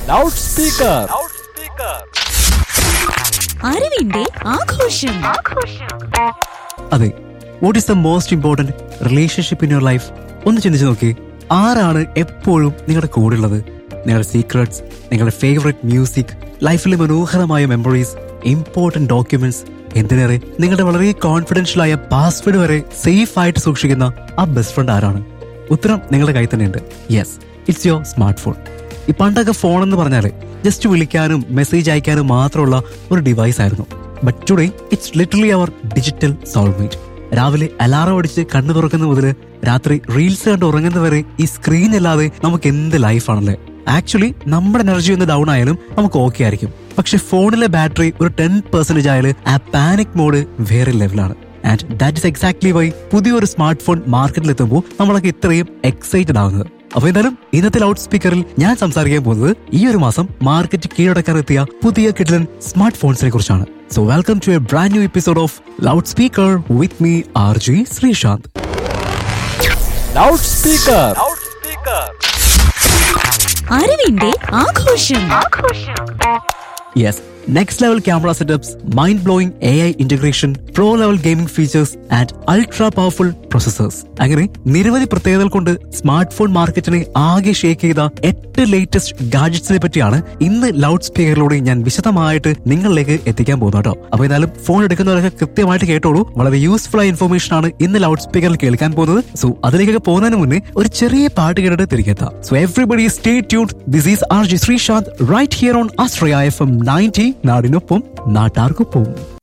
loud speaker അറിവിന്റെ ആഘോഷം അതെ what is the most important relationship in your life ഒന്ന് ചിന്തിച്ച് നോക്കി ആരാണ് എപ്പോഴും നിങ്ങളുടെ കൂടെയുള്ളത് നിങ്ങളുടെ സീക്രട്സ് നിങ്ങളുടെ ഫേവറേറ്റ് മ്യൂസിക് ലൈഫിലെ മനോഹരമായ മെമ്മറീസ് ഇമ്പോർട്ടന്റ് ഡോക്യുമെന്റ്സ് എന്തിനേറെ നിങ്ങളുടെ വളരെ കോൺഫിഡൻഷ്യൽ ആയ പാസ്വേഡ് വരെ സേഫ് ആയിട്ട് സൂക്ഷിക്കുന്ന ആ ബെസ്റ്റ് ഫ്രണ്ട് ആരാണ് ഉത്തരം നിങ്ങളുടെ കയ്യിൽ തന്നെയുണ്ട് yes it's your smart phone ഈ പണ്ടൊക്കെ ഫോൺ എന്ന് പറഞ്ഞാൽ ജസ്റ്റ് വിളിക്കാനും മെസ്സേജ് അയക്കാനും മാത്രമുള്ള ഒരു ഡിവൈസ് ആയിരുന്നു but today it's literally our digital soulmate രാവിലെ അലാറം അടിച്ച് കണ്ണു തുറക്കുന്ന മുതൽ രാത്രി റീൽസ് കണ്ട് ഉറങ്ങുന്നത് വരെ ഈ സ്ക്രീൻ അല്ലാതെ നമുക്ക് എന്ത് ലൈഫാണല്ലേ ആക്ച്വലി നമ്മുടെ എനർജി ഒന്ന് ഡൗൺ ആയാലും നമുക്ക് ഓക്കെ ആയിരിക്കും പക്ഷെ ഫോണിലെ ബാറ്ററി ഒരു ടെൻ പെർസെന്റേജ് ആയാലും ആ പാനിക് മോഡ് വേറെ ലെവലാണ് and that is exactly why പുതിയൊരു സ്മാർട്ട് ഫോൺ മാർക്കറ്റിൽ എത്തുമ്പോൾ നമ്മളൊക്കെ ഇത്രയും എക്സൈറ്റഡ് ആവുന്നത് അപ്പൊ എന്തായാലും ഇന്നത്തെ ലൗഡ് സ്പീക്കറിൽ ഞാൻ സംസാരിക്കാൻ പോകുന്നത് ഈ ഒരു മാസം മാർക്കറ്റ് കീഴടക്കാൻ എത്തിയ പുതിയ കിഡ്ലൻ സ്മാർട്ട് ഫോൺസിനെ കുറിച്ചാണ് so welcome to a brand new episode of loud speaker with me R G Sreesanth loud speaker അറിവിന്റെ ആഘോഷം yes next level camera setups mind blowing A I integration pro level gaming features and ultra powerful processors അങ്ങനെ നിരവധി പ്രത്യേകതകൾ കൊണ്ട് smart phone മാർക്കറ്റിനെ ആകെ shake ചെയ്ത എട്ട് ലേറ്റസ്റ്റ് ഗാഡ്ജറ്റ്സിനെ പറ്റിയാണ് ഇന്ന് ലൗഡ് സ്പീക്കറിലൂടെ ഞാൻ വിശദമായിട്ട് നിങ്ങളിലേക്ക് എത്തിക്കാൻ പോകുന്നത് കേട്ടോ അപ്പൊ ഏതായാലും ഫോൺ എടുക്കുന്നവരൊക്കെ കൃത്യമായിട്ട് കേട്ടോളൂ വളരെ യൂസ്ഫുൾ ആയ ഇൻഫർമേഷൻ ആണ് ഇന്ന് ലൗഡ് സ്പീക്കറിൽ കേൾക്കാൻ പോകുന്നത് സോ അതിലേക്കൊക്കെ പോകുന്നതിന് മുന്നേ ഒരു ചെറിയ പാട്ട് കേട്ടിട്ട് തിരികെത്താം so everybody stay tune this is R G Sreesanth right here on Astraya F M ninety നാടിനൊപ്പം നാട്ടാർക്കൊപ്പം